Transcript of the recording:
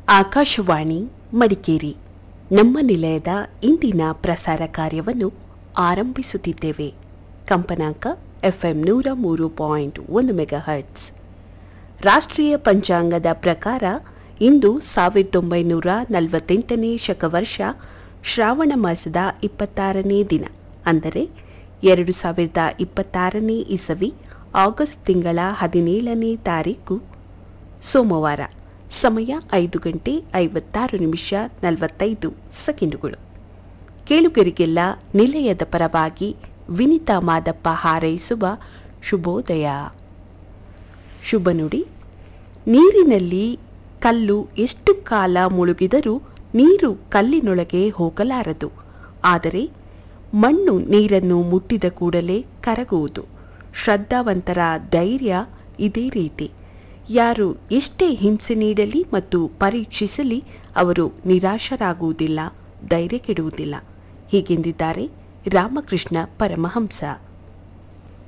ಆಕಾಶವಾಣಿ ಮಡಿಕೇರಿ ನಮ್ಮ ನಿಲಯದ ಇಂದಿನ ಪ್ರಸಾರ ಕಾರ್ಯವನ್ನು ಆರಂಭಿಸುತ್ತಿದ್ದೇವೆ ಕಂಪನಾಂಕ ಎಫ್ಎಂ ನೂರ ಮೂರು ಪಾಯಿಂಟ್ ಒಂದು ಮೆಗಾಹರ್ಟ್ಸ್ ರಾಷ್ಟ್ರೀಯ ಪಂಚಾಂಗದ ಪ್ರಕಾರ ಇಂದು ಸಾವಿರದ ಒಂಬೈನೂರ ನಲವತ್ತೆಂಟನೇ ಶಕವರ್ಷ ಶ್ರಾವಣ ಮಾಸದ ಇಪ್ಪತ್ತಾರನೇ ದಿನ ಅಂದರೆ ಎರಡು ಸಾವಿರದ ಇಪ್ಪತ್ತಾರನೇ ಇಸವಿ ಆಗಸ್ಟ್ ತಿಂಗಳ ಹದಿನೇಳನೇ ತಾರೀಕು ಸೋಮವಾರ ಸಮಯ ಐದು ಗಂಟೆ ಐವತ್ತಾರು ನಿಮಿಷ ನಲವತ್ತೈದು ಸೆಕೆಂಡುಗಳು ಕೇಳುಗರಿಗೆಲ್ಲ ನಿಲಯದ ಪರವಾಗಿ ವಿನಿತಾ ಮಾದಪ್ಪ ಹಾರೈಸುವ ಶುಭೋದಯ ಶುಭ ನುಡಿ ನೀರಿನಲ್ಲಿ ಕಲ್ಲು ಎಷ್ಟು ಕಾಲ ಮುಳುಗಿದರೂ ನೀರು ಕಲ್ಲಿನೊಳಗೆ ಹೋಗಲಾರದು ಆದರೆ ಮಣ್ಣು ನೀರನ್ನು ಮುಟ್ಟಿದ ಕೂಡಲೇ ಕರಗುವುದು ಶ್ರದ್ಧಾವಂತರ ಧೈರ್ಯ ಇದೇ ರೀತಿ ಯಾರು ಎಷ್ಟೇ ಹಿಂಸೆ ನೀಡಲಿ ಮತ್ತು ಪರೀಕ್ಷಿಸಲಿ ಅವರು ನಿರಾಶರಾಗುವುದಿಲ್ಲ ಧೈರ್ಯ ಕೆಡುವುದಿಲ್ಲ ಹೀಗೆಂದಿದ್ದಾರೆ ರಾಮಕೃಷ್ಣ ಪರಮಹಂಸ